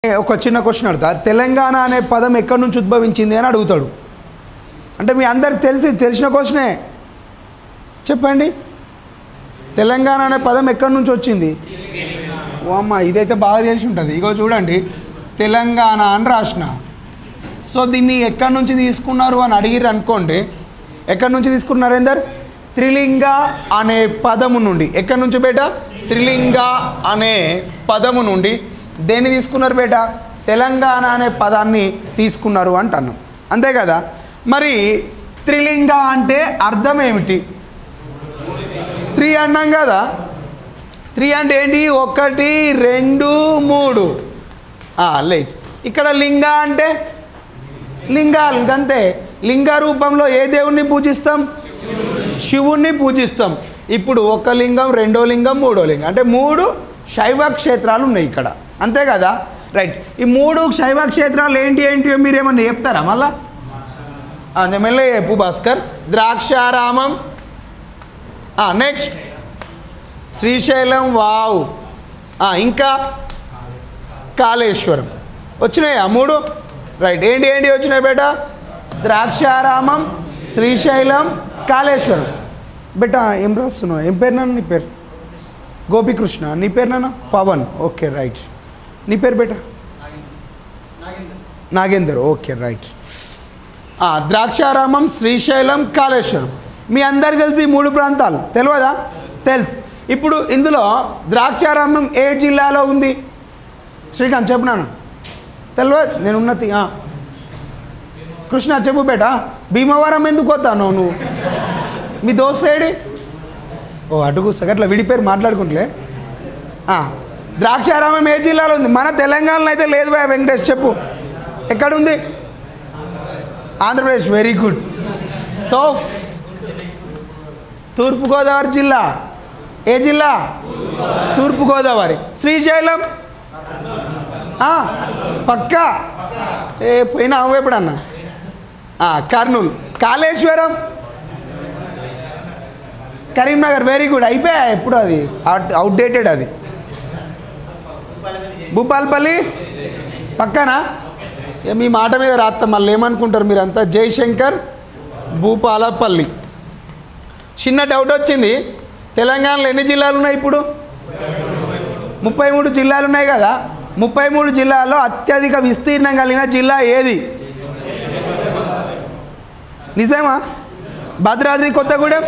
ఏ, ఒక చిన్న క్వశ్చన్ అడుగుతా తెలంగాణ అనే పదం ఎక్కడి నుంచి ఉద్భవించింది అని అడుగుతాడు అంటే మీ అందరికి తెలిసి తెలిసిన క్వశ్చనే చెప్పండి తెలంగాణ అనే పదం ఎక్కడి నుంచి వచ్చింది ఓ అమ్మ ఇదైతే బాగా తెలిసి ఉంటుంది ఇగో చూడండి తెలంగాణ అని రాసిన సో దీన్ని ఎక్కడి నుంచి తీసుకున్నారు అని అడిగిర్రు అనుకోండి ఎక్కడి నుంచి తీసుకున్నారు ఏందర్ త్రిలింగ అనే పదము నుండి ఎక్కడి నుంచి బేట త్రిలింగ అనే పదము నుండి దేన్ని తీసుకున్నారు బేట తెలంగాణ అనే పదాన్ని తీసుకున్నారు అంటాను అంతే కదా మరి త్రిలింగ అంటే అర్థం ఏమిటి త్రీ అన్నాం కదా త్రీ అంటే ఏంటి ఒకటి రెండు మూడు లైట్ ఇక్కడ లింగ అంటే లింగాలు అంతే లింగ రూపంలో ఏ దేవుణ్ణి పూజిస్తాం శివుణ్ణి పూజిస్తాం ఇప్పుడు ఒక లింగం రెండో లింగం మూడో లింగం అంటే మూడు శైవ క్షేత్రాలు ఉన్నాయి ఇక్కడ అంతే కదా రైట్ ఈ మూడు శైవ క్షేత్రాలు ఏంటి ఏంటి మీరు ఏమన్నా చెప్తారా మళ్ళా నేను మెల్లగా చెప్పు భాస్కర్ ద్రాక్షారామం నెక్స్ట్ శ్రీశైలం వావ్ ఆ, ఇంకా కాళేశ్వరం వచ్చినాయా మూడు రైట్ ఏంటి ఏంటి వచ్చినాయి బేట ద్రాక్షారామం శ్రీశైలం కాళేశ్వరం బేట ఏం రాస్తున్నావు ఏం పేరు నాన్న నీ పేరు గోపికృష్ణ నీ పేరు నాన్న పవన్ ఓకే రైట్ నీ పేరు బేట నాగేందర్ ఓకే రైట్ ఆ, ద్రాక్షారామం శ్రీశైలం కాళేశ్వరం మీ అందరు తెలిసి ఈ మూడు ప్రాంతాలు తెలియదా తెలుసు ఇప్పుడు ఇందులో ద్రాక్షారామం ఏ జిల్లాలో ఉంది శ్రీకాంత్ చెప్పు నాన్న తెలియదు నేను ఉన్నతి ఆ. కృష్ణ చెప్పు బేట భీమవరం ఎందుకు వస్తాను నువ్వు మీ దోస్త్ ఏడి ఓ అటుకు సగట్ల విడిపేరు మాట్లాడుకుంటలే ఆ, ద్రాక్షారామం ఏ జిల్లాలో ఉంది మన తెలంగాణలో అయితే లేదు భయ వెంకటేష్ చెప్పు ఎక్కడుంది ఆంధ్రప్రదేశ్ వెరీ గుడ్ తోఫ్ తూర్పుగోదావరి జిల్లా ఏ జిల్లా తూర్పుగోదావరి శ్రీశైలం ఆ, పక్కా ఏ పోయినా ఎప్పుడన్నా ఆ, కర్నూలు కాళేశ్వరం కరీంనగర్ వెరీ గుడ్ అయిపోయా ఎప్పుడు అది అవుట్ అవుట్డేటెడ్ అది భూపాల్పల్లి పక్కనా ఇక మీ మాట మీద రాస్తాం మళ్ళీ ఏమనుకుంటారు మీరంతా జయశంకర్ భూపాలపల్లి చిన్న డౌట్ వచ్చింది తెలంగాణలో ఎన్ని జిల్లాలు ఉన్నాయి ఇప్పుడు ముప్పై మూడు జిల్లాలు ఉన్నాయి కదా ముప్పై మూడు జిల్లాల్లో అత్యధిక విస్తీర్ణం కలిగిన జిల్లా ఏది నిజమా భద్రాద్రి కొత్తగూడెం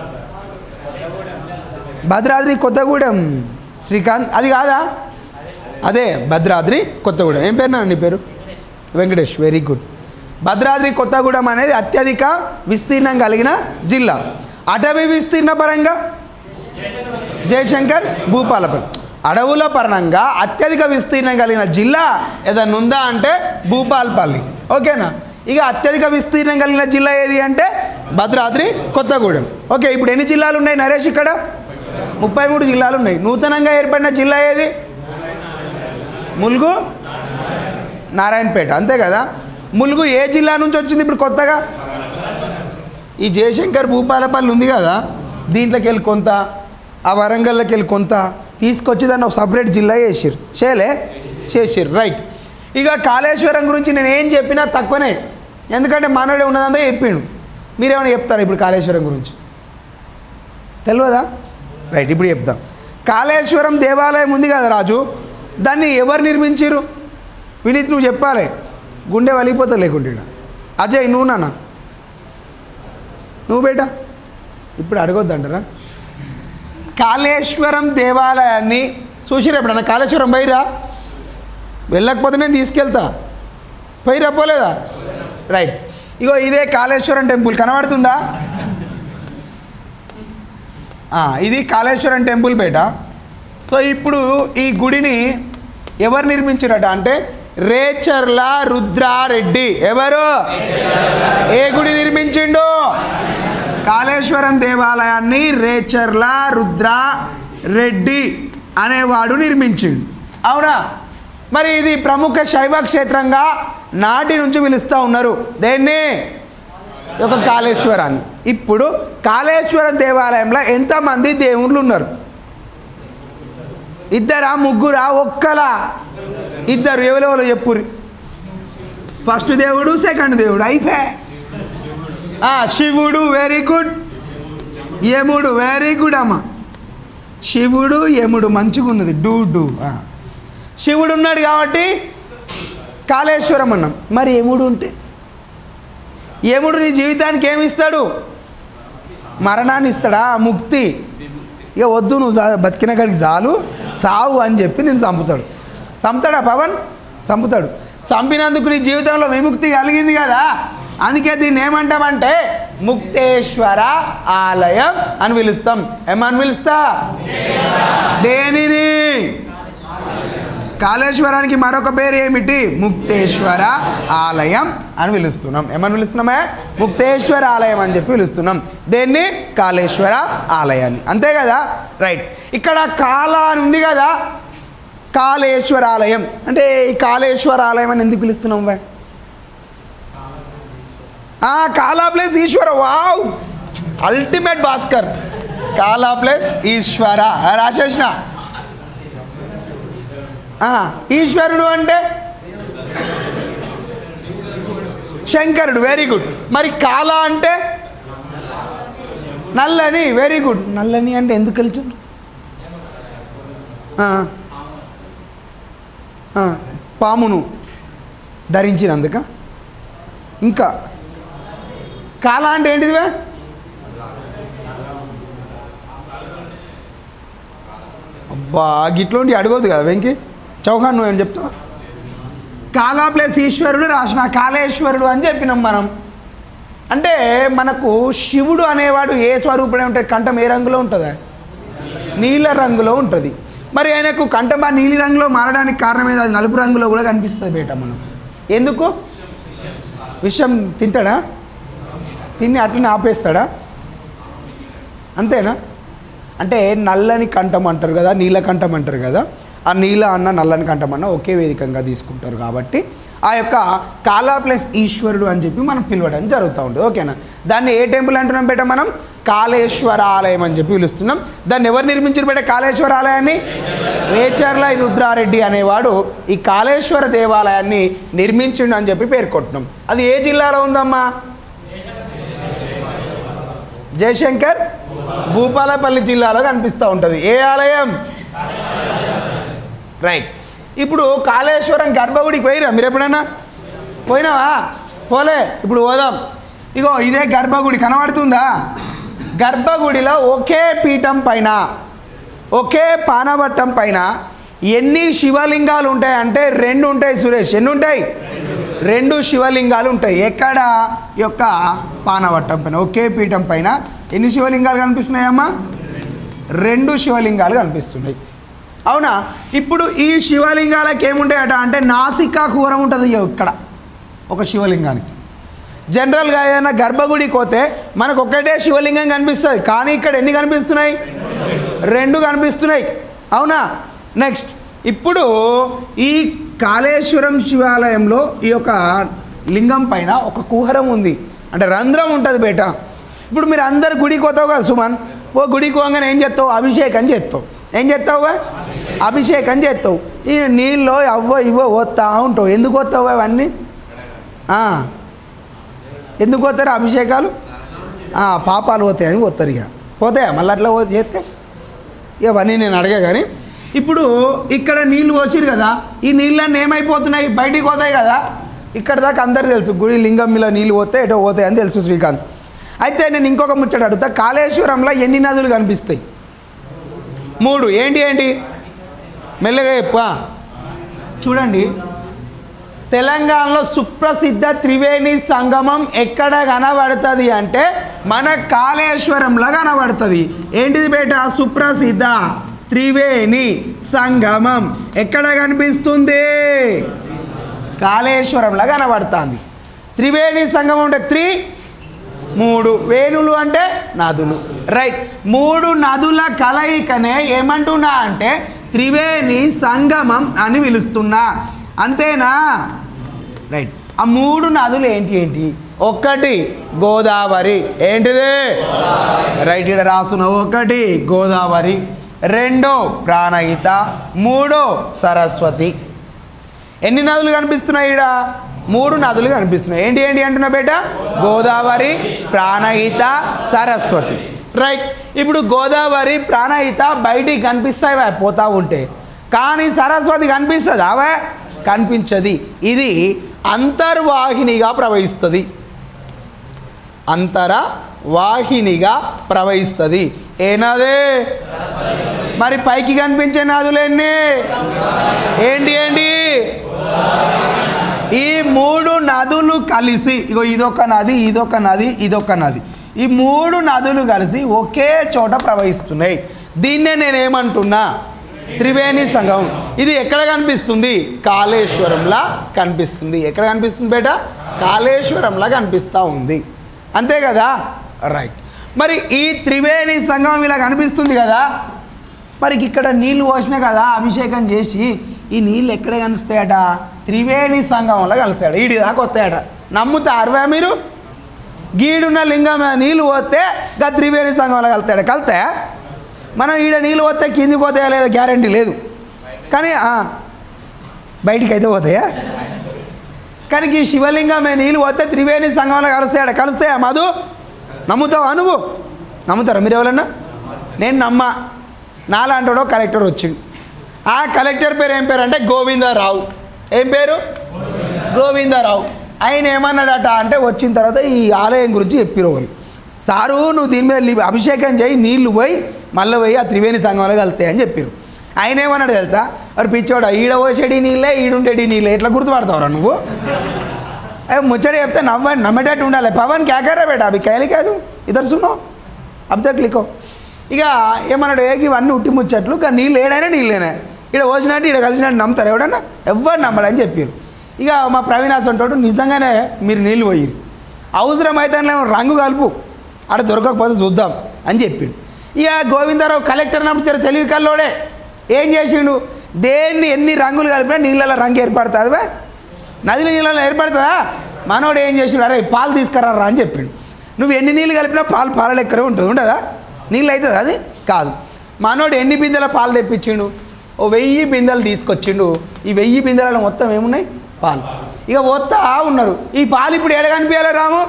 భద్రాద్రి కొత్తగూడెం శ్రీకాంత్ అది కాదా అదే భద్రాద్రి కొత్తగూడెం ఏం పేరు నాన్న నీ పేరు వెంకటేష్ వెరీ గుడ్ భద్రాద్రి కొత్తగూడెం అనేది అత్యధిక విస్తీర్ణం కలిగిన జిల్లా అటవీ విస్తీర్ణ పరంగా జయశంకర్ భూపాలపల్లి అడవుల పరంగా అత్యధిక విస్తీర్ణం కలిగిన జిల్లా ఏదైనా ఉందా అంటే భూపాలపల్లి ఓకేనా ఇక అత్యధిక విస్తీర్ణం కలిగిన జిల్లా ఏది అంటే భద్రాద్రి కొత్తగూడెం ఓకే ఇప్పుడు ఎన్ని జిల్లాలు ఉన్నాయి నరేష్ ఇక్కడ ముప్పై మూడు జిల్లాలు ఉన్నాయి నూతనంగా ఏర్పడిన జిల్లా ఏది ములుగు నారాయణపేట అంతే కదా ములుగు ఏ జిల్లా నుంచి వచ్చింది ఇప్పుడు కొత్తగా ఈ జయశంకర్ భూపాలపల్లి ఉంది కదా దీంట్లోకి వెళ్ళి కొంత ఆ వరంగల్లోకి వెళ్ళి కొంత తీసుకొచ్చి దాన్ని ఒక సపరేట్ జిల్లా చేసిర్రు చేయలే చేసిర్రు రైట్ ఇక కాళేశ్వరం గురించి నేను ఏం చెప్పినా తక్కువనే ఎందుకంటే మనోడే ఉన్నదంతా చెప్పిండు మీరేమైనా చెప్తారు ఇప్పుడు కాళేశ్వరం గురించి తెలియదా రైట్ ఇప్పుడు చెప్తాం కాళేశ్వరం దేవాలయం ఉంది కదా రాజు దాన్ని ఎవరు నిర్మించారు వినీత్ నువ్వు చెప్పాలి గుండె వలిగిపోతా లేకుంటే ఈడ. అజయ్ నువ్వు నాన్న నువ్వు బేటా ఇప్పుడు అడగొద్దంటారా కాళేశ్వరం దేవాలయాన్ని చూసిరా ఎప్పుడన్నా కాళేశ్వరం పోయిరా వెళ్ళకపోతే నేను తీసుకెళ్తా పోయిరా పోలేదా రైట్ ఇగో ఇదే కాళేశ్వరం టెంపుల్ కనబడుతుందా ఆ, ఇది కాళేశ్వరం టెంపుల్ బేట సో ఇప్పుడు ఈ గుడిని ఎవరు నిర్మించారట అంటే రేచర్ల రుద్రారెడ్డి ఎవరు ఏ గుడి నిర్మించిండు కాళేశ్వరం దేవాలయాన్ని రేచర్ల రుద్ర రెడ్డి అనేవాడు నిర్మించిండు అవునా మరి ఇది ప్రముఖ శైవ క్షేత్రంగా నాటి నుంచి పిలుస్తూ ఉన్నారు దేన్ని ఈ యొక్క కాళేశ్వరాన్ని ఇప్పుడు కాళేశ్వరం దేవాలయంలో ఎంతమంది దేవుళ్ళు ఉన్నారు ఇద్దరా ముగ్గురా ఒక్కలా ఇద్దరు ఎవరెవరో చెప్పుర్రి ఫస్ట్ దేవుడు సెకండ్ దేవుడు అయిపోయా ఆ, శివుడు వెరీ గుడ్ యముడు వెరీ గుడ్ అమ్మ శివుడు యముడు మంచిగా ఉన్నది డూ డూ ఆ. శివుడు ఉన్నాడు కాబట్టి కాళేశ్వరం అన్నాం మరి యముడు ఉంటే యముడు నీ జీవితానికి ఏమి ఇస్తాడు మరణాన్ని ఇస్తాడా ముక్తి ఇక వద్దు నువ్వు జా- బతికిన కాడికి చాలు సావు అని చెప్పి నేను చంపుతాడు చంపుతాడా పవన్ చంపుతాడు చంపినందుకు నీ జీవితంలో విముక్తి కలిగింది కదా అందుకే దీన్ని ఏమంటామంటే ముక్తేశ్వర ఆలయం అని పిలుస్తాం ఏమని పిలుస్తా దేనిని కాళేశ్వరానికి మరొక పేరు ఏమిటి ముక్తేశ్వర ఆలయం అని పిలుస్తున్నాం ఏమని పిలుస్తున్నామే ముక్తేశ్వర ఆలయం అని చెప్పి పిలుస్తున్నాం దేన్ని కాళేశ్వర ఆలయాన్ని అంతే కదా రైట్ ఇక్కడ కాల అని ఉంది కదా కాళేశ్వర ఆలయం అంటే ఈ కాళేశ్వర ఆలయం అని ఎందుకు పిలుస్తున్నాం వే ఆ, Kala plus Eshwara wow ultimate Bhaskar Kala plus ఈశ్వర ఆ, రాసేసిన ఆ, ఈశ్వరుడు అంటే శంకరుడు వెరీ గుడ్ మరి కాల అంటే నల్లని వెరీ గుడ్ నల్లని అంటే ఎందుకు వెళ్తుంది ఆ. ఆ, పామును ధరించినందుక ఇంకా కాల అంటే ఏంటిదివే అబ్బా గిట్లోంటి అడగదు కదా వెంకి చౌహాన్ నువ్వేం చెప్తావు కాలా ప్లస్ ఈశ్వరుడు రాసిన కాళేశ్వరుడు అని చెప్పినాం మనం అంటే మనకు శివుడు అనేవాడు ఏ స్వరూపుడే ఉంటుంది కంఠం ఏ రంగులో ఉంటుందా నీల రంగులో ఉంటుంది మరి ఆయనకు కంఠం ఆ నీలి రంగులో మారడానికి కారణం ఏదో అది నలుపు రంగులో కూడా కనిపిస్తుంది బేట మనం ఎందుకు విషం తింటాడా తిని అట్లనే ఆపేస్తాడా అంతేనా అంటే నల్లని కంఠం అంటారు కదా నీల కంఠం అంటారు కదా ఆ నీల అన్న నల్లని కంఠం అన్న ఒకే వేదికంగా తీసుకుంటారు కాబట్టి ఆ యొక్క కాలా ప్లస్ ఈశ్వరుడు అని చెప్పి మనం పిలవడం జరుగుతూ ఉంటుంది ఓకేనా దాన్ని ఏ టెంపుల్ అంటున్నాం బేట మనం కాళేశ్వర ఆలయం అని చెప్పి పిలుస్తున్నాం దాన్ని ఎవరు నిర్మించారు బేట కాళేశ్వర ఆలయాన్ని రేచర్ల రుద్రారెడ్డి అనేవాడు ఈ కాళేశ్వర దేవాలయాన్ని నిర్మించిండు అని చెప్పి పేర్కొంటున్నాం అది ఏ జిల్లాలో ఉందమ్మా జయశంకర్ భూపాలపల్లి జిల్లాలో కనిపిస్తూ ఉంటుంది ఏ ఆలయం రైట్ ఇప్పుడు కాళేశ్వరం గర్భగుడికి పోయిరా మీరు ఎప్పుడైనా పోయినావా పోలే ఇప్పుడు పోదాం ఇగో ఇదే గర్భగుడి కనబడుతుందా గర్భగుడిలో ఒకే పీఠం పైన ఒకే పానవట్టం పైన ఎన్ని శివలింగాలు ఉంటాయి అంటే రెండు ఉంటాయి సురేష్ ఎన్ని ఉంటాయి రెండు శివలింగాలు ఉంటాయి ఎక్కడ ఈ యొక్క పానవట్టం పైన ఒకే పీఠం పైన ఎన్ని శివలింగాలు కనిపిస్తున్నాయమ్మా రెండు శివలింగాలు కనిపిస్తున్నాయి అవునా ఇప్పుడు ఈ శివలింగాలకు ఏముంటాయట అంటే నాసికా కూర ఉంటుంది ఇగో ఇక్కడ ఒక శివలింగానికి జనరల్గా ఏదైనా గర్భగుడికి పోతే మనకు ఒకటే శివలింగం కనిపిస్తుంది కానీ ఇక్కడ ఎన్ని కనిపిస్తున్నాయి రెండు కనిపిస్తున్నాయి అవునా నెక్స్ట్ ఇప్పుడు ఈ కాళేశ్వరం శివాలయంలో ఈ యొక్క లింగం పైన ఒక కుహరం ఉంది అంటే రంధ్రం ఉంటుంది బేట ఇప్పుడు మీరు అందరు గుడికి పోతావు కదా సుమన్ ఓ గుడికి పోగానే ఏం చేస్తావు అభిషేకం చేస్తావు ఏం చేస్తావు అభిషేకం చేస్తావు ఈ నీళ్ళు అవ్వ ఇవ్వ పోతా ఉంటావు ఎందుకు పోతావు అవన్నీ ఆ. ఎందుకు పోతారు అభిషేకాలు ఆ, పాపాలు పోతాయని పోతారు ఇక పోతాయా మళ్ళీ అట్లా పో- చేస్తే ఇవన్నీ నేను అడిగా కానీ ఇప్పుడు ఇక్కడ నీళ్ళు వచ్చిరు కదా ఈ నీళ్ళన్నీ ఏమైపోతున్నాయి బయటికి పోతాయి కదా ఇక్కడ దాకా అందరు తెలుసు గుడి లింగం మీద నీళ్ళు పోతే ఎటో పోతాయి అని తెలుసు శ్రీకాంత్ అయితే నేను ఇంకొక ముచ్చట అడుగుతా కాళేశ్వరంలో ఎన్ని నదులు కనిపిస్తాయి మూడు ఏంటి ఏంటి మెల్లగా చెప్పు ఆ. చూడండి తెలంగాణలో సుప్రసిద్ధ త్రివేణి సంగమం ఎక్కడ కనబడుతుంది అంటే మన కాళేశ్వరంలో కనబడుతుంది ఏంటిది బేట సుప్రసిద్ధ త్రివేణి సంగమం ఎక్కడ కనిపిస్తుంది కాళేశ్వరంలో కనబడుతుంది త్రివేణి సంగమం అంటే త్రి మూడు వేణులు అంటే నదులు రైట్ మూడు నదుల కలయికనే ఏమంటున్నా అంటే త్రివేణి సంగమం అని పిలుస్తున్నా అంతేనా రైట్ ఆ మూడు నదులు ఏంటి ఏంటి ఒకటి గోదావరి ఏంటిది రైట్ ఇక్కడ రాస్తున్నా ఒకటి గోదావరి రెండో ప్రాణహిత మూడో సరస్వతి ఎన్ని నదులు కనిపిస్తున్నాయి ఈడ మూడు నదులు కనిపిస్తున్నాయి ఏంటి ఏంటి అంటున్నా బేట గోదావరి ప్రాణహిత సరస్వతి రైట్ ఇప్పుడు గోదావరి ప్రాణహిత బయటికి కనిపిస్తాయి వా పోతా ఉంటే కానీ సరస్వతి కనిపిస్తుంది అవే కనిపించది ఇది అంతర్వాహినిగా ప్రవహిస్తుంది అంతర వాహినిగా ప్రవహిస్తుంది ఏ నదే మరి పైకి కనిపించే నదులెన్ని ఏంటి ఏంటి ఈ మూడు నదులు కలిసి ఇగో ఇదొక నది ఇదొక నది ఇదొక నది ఈ మూడు నదులు కలిసి ఒకే చోట ప్రవహిస్తున్నాయి దీన్నే నేనేమంటున్నా త్రివేణి సంగమం ఇది ఎక్కడ కనిపిస్తుంది కాళేశ్వరంలా కనిపిస్తుంది ఎక్కడ కనిపిస్తుంది బేట కాళేశ్వరంలా కనిపిస్తూ ఉంది అంతే కదా రైట్ మరి ఈ త్రివేణి సంగమం ఇలా కనిపిస్తుంది కదా మరి ఇక్కడ నీళ్లు పోసిన కదా అభిషేకం చేసి ఈ నీళ్ళు ఎక్కడ కలుస్తాయట త్రివేణి సంగమంలో కలుస్తాయట ఈడి దాకా వస్తాయట నమ్ముతారువా మీరు గీడున్న లింగం మీద నీళ్ళు పోతే గా త్రివేణి సంగంలో కలుతాయట కలుతాయా మనం ఈడ నీళ్ళు పోతే కిందికి పోతాయా లేదా గ్యారంటీ లేదు కానీ ఆ, బయటికి అయితే పోతాయా కానీ ఈ శివలింగం మీద నీళ్ళు పోతే త్రివేణి సంగంలో కలుస్తాయట కలుస్తాయా మధు నమ్ముతావా నువ్వు నమ్ముతారా మీరు ఎవరన్నా నేను నమ్మా నాలాంటాడో కలెక్టర్ వచ్చింది ఆ కలెక్టర్ పేరు ఏం పేరు అంటే గోవిందరావు ఏం పేరు గోవిందరావు ఆయన ఏమన్నాడట అంటే వచ్చిన తర్వాత ఈ ఆలయం గురించి చెప్పిరు వాళ్ళు సారు నువ్వు దీని మీద లి- అభిషేకం చేయి నీళ్లు పోయి మళ్ళీ పోయి ఆ త్రివేణి సంఘంలో కలుతాయి అని చెప్పారు ఆయన ఏమన్నాడు తెలుసా మరి పిచ్చోడ ఈడ పోసేటి నీళ్ళే ఈడుండేటి నీళ్ళే ఎట్లా గుర్తుపడతావురా నువ్వు అరే ముచ్చట చెప్తే నవ్వ నమ్మేటట్టు ఉండాలి పవన్ క్యాకరా బేట అవి కైలి కాదు ఇద్దరు సున్నో అబ్ తక్ లిఖో ఇక ఏమన్నాడు ఏకి ఇవన్నీ ఉట్టి ముచ్చట్లు ఇక నీళ్ళు ఏడైనా నీళ్ళేనా ఇక్కడ పోసినట్టు ఇక్కడ కలిసినట్టు నమ్ముతారు ఎవడన్నా ఎవ్వరు నమ్మడని చెప్పారు ఇక మా ప్రవీణాస్ అంటాడు నిజంగానే మీరు నీళ్ళు పోయిరు అవసరమైతే రంగు కలుపు ఆడ దొరకకపోతే చూద్దాం అని చెప్పిండు ఇక గోవిందరావు కలెక్టర్ నమ్ముతారు తెలివి కల్లోడే ఏం చేసిండు దేన్ని ఎన్ని రంగులు కలిపినా నీళ్ళలో రంగు ఏర్పడుతుంది బే నదిల నీళ్ళలో ఏర్పడుతుందా మనోడు ఏం చేసిండు అరే పాలు తీసుకురారా అని చెప్పిండు నువ్వు ఎన్ని నీళ్ళు కలిపినా పాలు పాల లెక్కరే ఉంటుంది ఉండదా నీళ్ళు అవుతుంది అది కాదు మనోడు ఎన్ని బిందెల పాలు తెప్పించిండు ఓ వెయ్యి బిందెలు తీసుకొచ్చిండు ఈ వెయ్యి బిందెలలో మొత్తం ఏమున్నాయి పాలు ఇక పోతా ఉన్నారు ఈ పాలు ఇప్పుడు ఎడ కనిపించాలి రాము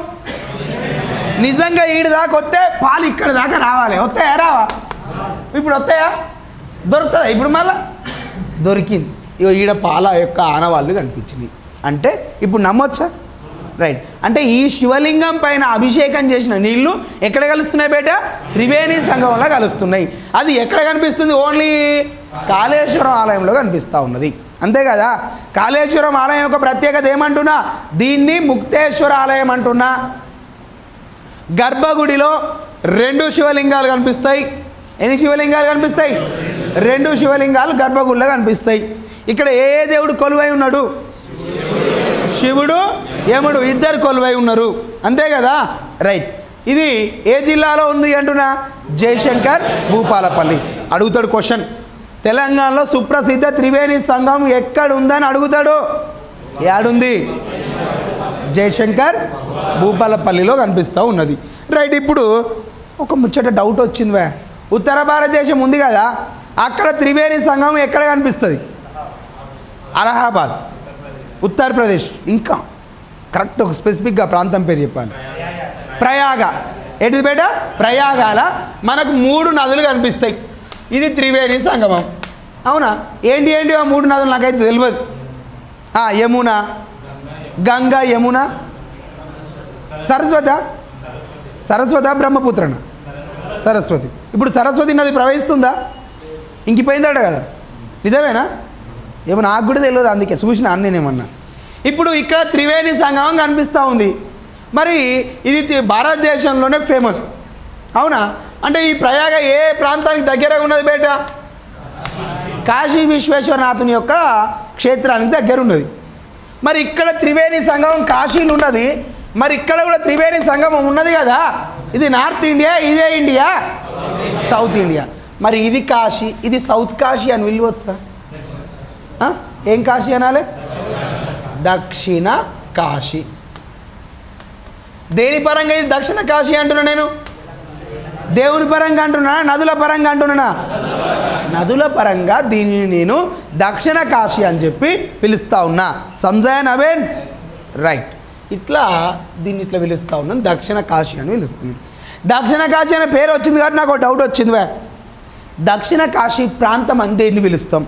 నిజంగా ఈడు దాకా వస్తే పాలు ఇక్కడ దాకా రావాలి వస్తాయా రావా ఇప్పుడు వస్తాయా దొరుకుతుందా ఇప్పుడు మళ్ళా దొరికింది ఇగో ఈడ పాల యొక్క ఆనవాళ్ళు కనిపించినాయి అంటే ఇప్పుడు నమ్మొచ్చా రైట్ అంటే ఈ శివలింగం పైన అభిషేకం చేసిన నీళ్లు ఎక్కడ కలుస్తున్నాయి బేట త్రివేణి సంగమంలో కలుస్తున్నాయి అది ఎక్కడ కనిపిస్తుంది ఓన్లీ కాళేశ్వరం ఆలయంలో కనిపిస్తూ ఉన్నది అంతే కదా కాళేశ్వరం ఆలయం యొక్క ప్రత్యేకత ఏమంటున్నా దీన్ని ముక్తేశ్వర ఆలయం అంటున్నా గర్భగుడిలో రెండు శివలింగాలు కనిపిస్తాయి ఎన్ని శివలింగాలు కనిపిస్తాయి రెండు శివలింగాలు గర్భగుడిలో కనిపిస్తాయి ఇక్కడ ఏ ఏ దేవుడు కొలువై ఉన్నాడు శివుడు యముడు ఇద్దరు కొలువై ఉన్నారు అంతే కదా రైట్ ఇది ఏ జిల్లాలో ఉంది అంటున్నా జయశంకర్ భూపాలపల్లి అడుగుతాడు క్వశ్చన్ తెలంగాణలో సుప్రసిద్ధ త్రివేణి సంఘం ఎక్కడ ఉందని అడుగుతాడు ఏడుంది జయశంకర్ భూపాలపల్లిలో కనిపిస్తూ ఉన్నది రైట్ ఇప్పుడు ఒక ముచ్చట డౌట్ వచ్చింది వే ఉత్తర భారతదేశం ఉంది కదా అక్కడ త్రివేణి సంఘం ఎక్కడ కనిపిస్తుంది అలహాబాద్ ఉత్తరప్రదేశ్ ఇంకా కరెక్ట్ ఒక స్పెసిఫిక్గా ప్రాంతం పేరు చెప్పాలి ప్రయాగ ఏంటిది బేట ప్రయాగాల మనకు మూడు నదులు కనిపిస్తాయి ఇది త్రివేణి సంగమం అవునా ఏంటి ఏంటి ఆ మూడు నదులు నాకైతే తెలియదు ఆ, యమున గంగా యమున సరస్వత సరస్వత బ్రహ్మపుత్రన సరస్వతి ఇప్పుడు సరస్వతి నది ప్రవహిస్తుందా ఇంకిపోయిందట కదా నిజమేనా ఏమో నాకు కూడా తెలియదు అందుకే చూసిన అన్న నేనేమన్నా ఇప్పుడు ఇక్కడ త్రివేణి సంగమం కనిపిస్తూ ఉంది మరి ఇది తి- భారతదేశంలోనే ఫేమస్ అవునా అంటే ఈ ప్రయాగ ఏ ప్రాంతానికి దగ్గరగా ఉన్నది బేట కాశీ విశ్వేశ్వరనాథుని యొక్క క్షేత్రానికి దగ్గర ఉన్నది మరి ఇక్కడ త్రివేణి సంగమం కాశీలో ఉన్నది మరి ఇక్కడ కూడా త్రివేణి సంగమం ఉన్నది కదా ఇది నార్త్ ఇండియా ఇదే ఇండియా సౌత్ ఇండియా మరి ఇది కాశీ ఇది సౌత్ కాశీ అని విలువచ్చా ఆ? ఏం కాశీ అనాలి దక్షిణ కాశీ దేని పరంగా ఇది దక్షిణ కాశీ అంటున్నా నేను దేవుని పరంగా అంటున్నా నదుల పరంగా అంటున్నా నదుల పరంగా దీనిని నేను దక్షిణ కాశీ అని చెప్పి పిలుస్తా ఉన్నా సంజయ్ నవేన్ రైట్ ఇట్లా దీన్ని ఇట్లా పిలుస్తా ఉన్నాను దక్షిణ కాశీ అని పిలుస్తున్నాను దక్షిణ కాశీ అనే పేరు వచ్చింది కాబట్టి నాకు ఒక డౌట్ వచ్చింది వే దక్షిణ కాశీ ప్రాంతం అని దేన్ని పిలుస్తాం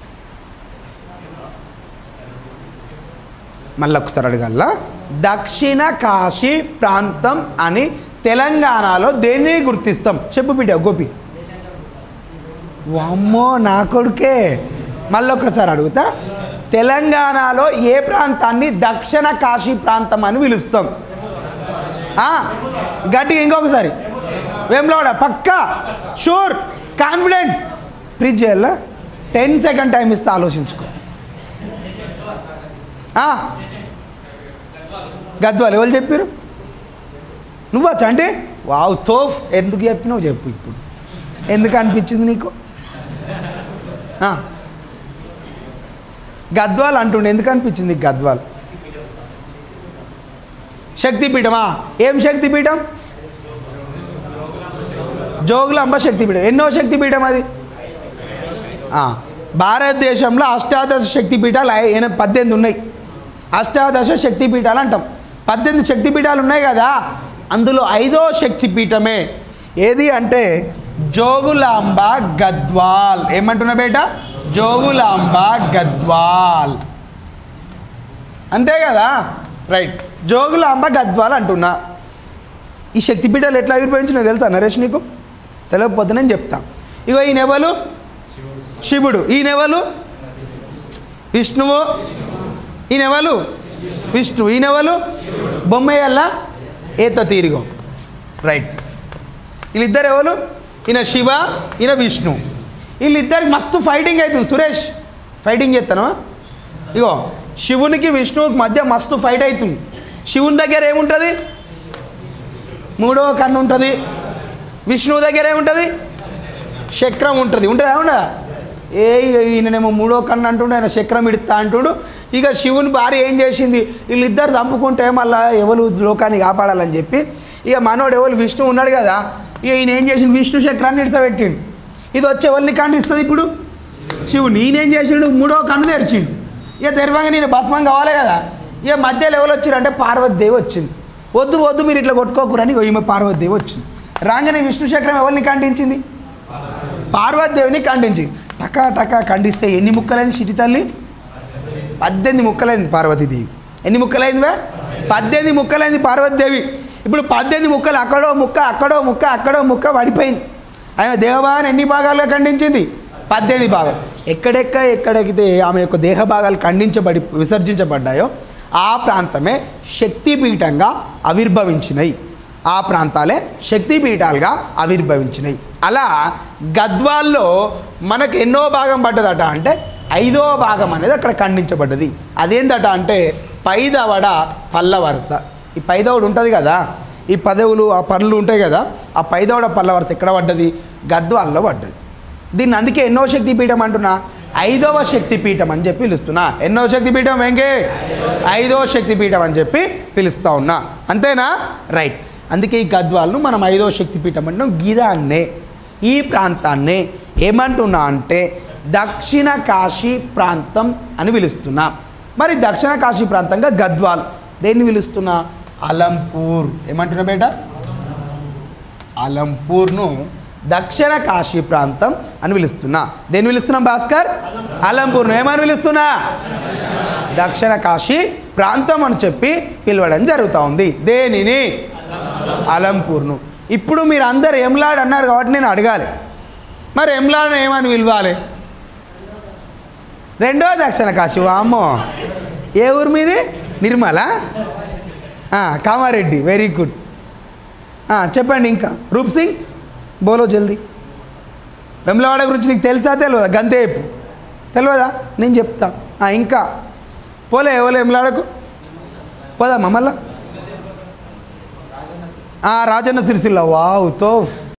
మళ్ళీ ఒకసారి అడగల్లా దక్షిణ కాశీ ప్రాంతం అని తెలంగాణలో దేన్ని గుర్తిస్తాం చెప్పు బిడ్డ గోపి వామ్మో నా కొడుకే మళ్ళీ ఒకసారి అడుగుతా తెలంగాణలో ఏ ప్రాంతాన్ని దక్షిణ కాశీ ప్రాంతం అని పిలుస్తాం ఆ, గట్టిగా ఇంకొకసారి వేములవాడ పక్కా షూర్ కాన్ఫిడెంట్ ప్లీజ్ చేయాలా టెన్ సెకండ్ టైం ఇస్తే ఆలోచించుకో ఆ, గద్వాలు ఎవరు చెప్పారు నువ్వా అంటే వావ్ తోఫ్ ఎందుకు చెప్పినావు చెప్పు ఇప్పుడు ఎందుకు అనిపించింది నీకు ఆ. గద్వాల్ అంటుండే ఎందుకు అనిపించింది నీకు గద్వాల్ శక్తిపీఠమా ఏం శక్తిపీఠం జోగులాంబ శక్తిపీఠం ఎన్నో శక్తిపీఠం అది ఆ, భారతదేశంలో అష్టాదశ శక్తిపీఠాలు ఐ- ఎన- పద్దెనిమిది ఉన్నాయి అష్టాదశ శక్తిపీఠాలు అంటాం పద్దెనిమిది శక్తిపీఠాలు ఉన్నాయి కదా అందులో ఐదో శక్తిపీఠమే ఏది అంటే జోగులాంబ గద్వాల్ ఏమంటున్నా బేట జోగులాంబ గద్వాల్ అంతే కదా రైట్ జోగులాంబ గద్వాల్ అంటున్నా ఈ శక్తిపీఠాలు ఎట్లా ఆవిర్భవించినాయో తెలుసా నరేష్ నీకు తెలియకపోతే నేను చెప్తా ఇగో ఈయన ఎవరు శివుడు ఈయన ఎవరు విష్ణువు ఈయన ఎవరు విష్ణు ఈయన ఎవరు బొమ్మయ్యల్లా ఏత తీరిగో రైట్ వీళ్ళిద్దరు ఎవరు ఈయన శివ ఈయన విష్ణు వీళ్ళిద్దరికి మస్తు ఫైటింగ్ అవుతుంది సురేష్ ఫైటింగ్ చేస్తాను ఇగో శివునికి విష్ణువుకి మధ్య మస్తు ఫైట్ అవుతుంది శివుని దగ్గర ఏముంటుంది మూడవ కన్ను ఉంటుంది విష్ణువు దగ్గర ఏముంటుంది చక్రం ఉంటుంది ఉంటుందా ఉండదా ఏ ఈయననేమో మూడో కన్ను అంటుండే ఆయన చక్రం ఇడతా అంటుడు ఇక శివుని భార్య ఏం చేసింది వీళ్ళిద్దరు చంపుకుంటే మళ్ళీ ఎవరు లోకాన్ని కాపాడాలని చెప్పి ఇక మనోడు ఎవరు విష్ణు ఉన్నాడు కదా ఇక ఈయన ఏం చేసిండు విష్ణు చక్రాన్ని ఇడసబెట్టిండు ఇది వచ్చి ఎవరిని ఖండిస్తుంది ఇప్పుడు శివుడు ఈయనేం చేసిండు మూడో కన్ను తెరిచిండు ఇక తెరవంగా నేను భస్మం కావాలి కదా ఇక మధ్యలో ఎవరు వచ్చిరంటే పార్వతీదేవి వచ్చింది వద్దు వద్దు మీరు ఇట్లా కొట్టుకోకూరని ఇగో ఈమె పార్వతీదేవి వచ్చింది రాగానే విష్ణు చక్రం ఎవరిని ఖండించింది పార్వతీదేవిని ఖండించింది టకా టకా ఖండిస్తే ఎన్ని ముక్కలైంది సిటి తల్లి పద్దెనిమిది ముక్కలైంది పార్వతీదేవి ఎన్ని ముక్కలైందివే పద్దెనిమిది ముక్కలైంది పార్వతీదేవి ఇప్పుడు పద్దెనిమిది ముక్కలు అక్కడో ముక్క అక్కడో ముక్క అక్కడో ముక్క పడిపోయింది ఆయన దేవభాగాన్ని ఎన్ని భాగాలుగా ఖండించింది పద్దెనిమిది భాగాలు ఎక్కడెక్క ఎక్కడెక్కితే ఆమె యొక్క దేహ భాగాలు ఖండించబడి విసర్జించబడ్డాయో ఆ ప్రాంతమే శక్తిపీఠంగా ఆవిర్భవించినాయి ఆ ప్రాంతాలే శక్తిపీఠాలుగా ఆవిర్భవించినాయి అలా గద్వాల్లో మనకు ఎన్నో భాగం పడ్డదట అంటే ఐదో భాగం అనేది అక్కడ ఖండించబడ్డది అదేందట అంటే పైదవడ పల్ల వరుస ఈ పైదవడు ఉంటుంది కదా ఈ పదవులు ఆ పనులు ఉంటాయి కదా ఆ పైదవడ పల్ల వరుస ఎక్కడ పడ్డది గద్వాల్లో పడ్డది దీన్ని అందుకే ఎన్నో శక్తిపీఠం అంటున్నా ఐదవ శక్తిపీఠం అని చెప్పి పిలుస్తున్నా ఎన్నో శక్తిపీఠం వెంకే ఐదవ శక్తిపీఠం అని చెప్పి పిలుస్తా ఉన్నా అంతేనా రైట్ అందుకే ఈ గద్వాలను మనం ఐదవ శక్తిపీఠం అంటున్నాం గిదాన్నే ఈ ప్రాంతాన్నే ఏమంటున్నా అంటే దక్షిణ కాశీ ప్రాంతం అని పిలుస్తున్నా మరి దక్షిణ కాశీ ప్రాంతంగా గద్వాల్ దేన్ని పిలుస్తున్నా అలంపూర్ ఏమంటున్నా బేట అలంపూర్ను దక్షిణ కాశీ ప్రాంతం అని పిలుస్తున్నా దేన్ని పిలుస్తున్నాం భాస్కర్ అలంపూర్ను ఏమని పిలుస్తున్నా దక్షిణ కాశీ ప్రాంతం అని చెప్పి పిలవడం జరుగుతూ ఉంది దేనిని అలంపూర్ను ఇప్పుడు మీరు అందరు ఎమ్లాడ్ అన్నారు కాబట్టి నేను అడగాలి మరి ఎమ్లాడ్ ఏమని పిలవాలి రెండో దక్షిణ కాశీ వామ్మో ఏ ఊరు మీది నిర్మల ఆ, కామారెడ్డి వెరీ గుడ్ ఆ, చెప్పండి ఇంకా రూప్ సింగ్ బోలో జల్దీ వెమ్లవాడ గురించి నీకు తెలుసా తెలియదా గంతేపు తెలియదా నేను చెప్తా ఆ, ఇంకా పోలే ఎవరు వెమ్లాడకు పోదామా మళ్ళా ఆ, రాజన్న సిరిసిల్ల వావ్ తో